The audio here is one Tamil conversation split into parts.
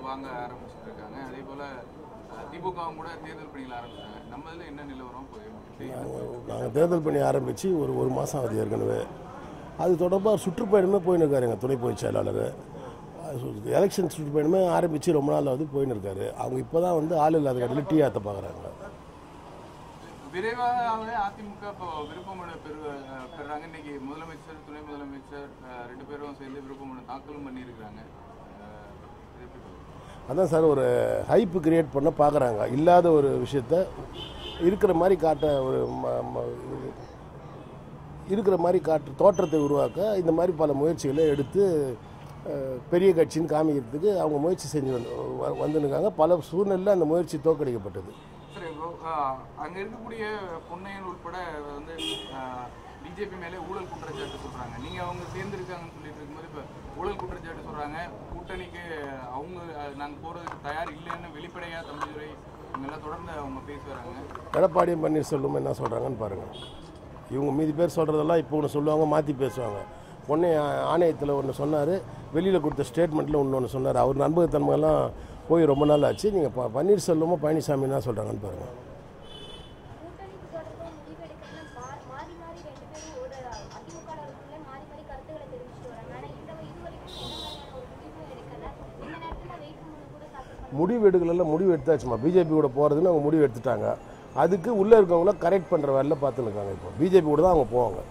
வாங்க ஆரம்பிச்சுட்டு இருக்காங்க அதே போல அஹ், திமுகவும் கூட தேர்தல் பணிகள் ஆரம்பிச்சாங்க நம்ம இதுல என்ன நிலவரம் போய் நாங்கள் தேர்தல் பணி ஆரம்பித்து ஒரு ஒரு மாதம் ஆகுது ஏற்கனவே அது தொடர்பாக சுற்றுப்பயணமே போயின்னு இருக்காரு எங்கள் துணை பொதுச் செயலாளர் எலெக்ஷன் சுற்றுப்பயணமே ஆரம்பித்து ரொம்ப நாள் ஆகுது போயின்னு இருக்காரு அவங்க இப்போ தான் வந்து ஆள் இல்லாத கடையில் டீ ஆற்ற பார்க்குறாங்க விரைவாகவே அதிமுக இப்போ விருப்பமனு பெறு அஹ், பெறுறாங்க இன்னைக்கு முதலமைச்சர் துணை முதலமைச்சர் அஹ், ரெண்டு பேரும் சேர்ந்து விருப்பமனு தாக்கலும் பண்ணியிருக்கிறாங்க அஹ், இது எப்படி பார்க்கறீங்க? அதான் சார் ஒரு ஹைப்பு கிரியேட் பண்ண பார்க்குறாங்க இல்லாத ஒரு விஷயத்த இருக்கிற மாதிரி காட்ட ஒரு ம- ம- இருக்கிற மாதிரி காட்டு தோற்றத்தை உருவாக்க இந்த மாதிரி பல முயற்சிகளை எடுத்து அஹ், பெரிய கட்சின்னு காமிக்கிறதுக்கு அவங்க முயற்சி செஞ்சு வந்து வ- வந்துருக்காங்க பல சூழ்நிலையில் அந்த முயற்சி தோற்கடிக்கப்பட்டது சரி இப்போ அஹ், அங்க இருக்கக்கூடிய பொன்னையன் உட்பட வந்து பிஜேபி மேலே ஊழல் குற்றச்சாட்டு சொல்றாங்க நீங்க அவங்க சேர்ந்திருக்காங்கன்னு சொல்லிட்டு இருக்கும்போது இப்போ ஊழல் குற்றச்சாட்டு சொல்றாங்க கூட்டணிக்கு அவங்க அஹ், நாங்க போறதுக்கு தயார் இல்லைன்னு வெளிப்படையா தமிழ்துறை இவங்க எல்லாம் தொடர்ந்து அவங்க பேசி வராங்க எடப்பாடி பன்னீர்செல்வம் என்ன சொல்கிறாங்கன்னு பாருங்கள் இவங்க மீதி பேர் சொல்கிறதெல்லாம் இப்போ ஒன்று சொல்லுவாங்க மாற்றி பேசுவாங்க பொண்ணை ஆணையத்தில் ஒன்று சொன்னார் வெளியில் கொடுத்த ஸ்டேட்மெண்ட்டில் இன்னொன்று சொன்னார் அவர் நண்பகத்தன்மையெல்லாம் போய் ரொம்ப நாள் ஆச்சு நீங்கள் ப பன்னீர்செல்வமும் பழனிசாமி என்ன சொல்கிறாங்கன்னு பாருங்கள் கூட்டணி தொடர்பாக முடிவு எடுக்கணும்னா மா- மாறி மாறி ரெண்டு பேரும் ஒரு அதிமுகவுக்குள்ளே மாறி மாறி கருத்துக்களை தெரிவிச்சுட்டு வராங்க ஆனா இந்த இது வரைக்கும் எந்த மாதிரியான ஒரு முடிவும் எடுக்கல இந்த நேரத்துல வேட்புமனு கூட தாக்கல் பண்ண முடிவு எடுக்கல முடிவு எடுத்தாச்சுமா பிஜேபி கூட போகிறதுன்னு அவங்க முடிவு எடுத்துட்டாங்க அதுக்கு உள்ளே இருக்கவங்கள கரெக்ட் பண்ணுற வேலையில் பார்த்துன்னு இருக்காங்க இப்போ பிஜேபி கூட தான் அவங்க போவாங்க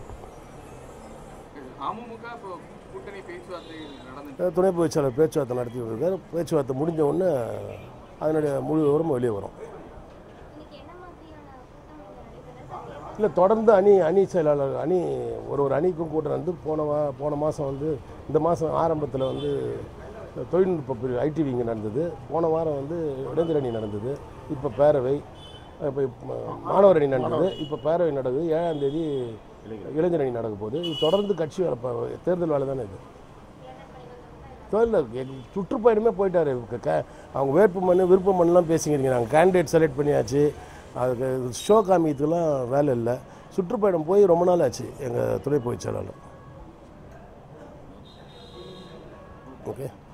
அமமுக இப்போ கூட்டணி பேச்சுவார்த்தை நடந்து துணை பொதுச்செயலாளர் பேச்சுவார்த்தை நடத்தி இருக்கார் பேச்சுவார்த்தை முடிஞ்ச உடனே அதனுடைய முழு விவரமும் வெளியே வரும் இன்னைக்கு என்ன மாதிரியான கூட்டம் இங்க நடைபெற இல்லை தொடர்ந்து அணி அணி செயலாளர் அணி ஒரு ஒரு அணிக்கும் கூட்டம் வந்து போன வா போன மாதம் வந்து இந்த மாதம் ஆரம்பத்தில் வந்து தொழில்நுட்ப பிரிவு ஐடி விங்க நடந்தது போன வாரம் வந்து இளைஞர் அணி நடந்தது இப்போ பேரவை இப்போ மாணவர் அணி நடந்தது இப்போ பேரவை நடக்குது ஏழாம் தேதி இளைஞர் அணி நடக்க போகுது இது தொடர்ந்து கட்சி வேலை பா- தேர்தல் வேலை தானே இது தேர்தல் சுற்றுப்பயணமே போயிட்டாரு க- க- அவங்க வேட்பு மனு விருப்ப மனுலாம் பேசிக்கிறீங்க நாங்கள் கேண்டிடேட் செலக்ட் பண்ணியாச்சு அதுக்கு ஷோ காமிக்கிறதுக்குலாம் வேலை இல்லை சுற்றுப்பயணம் போய் ரொம்ப நாள் ஆச்சு எங்கள் துணை பொதுச் செயலாளர் ஓகே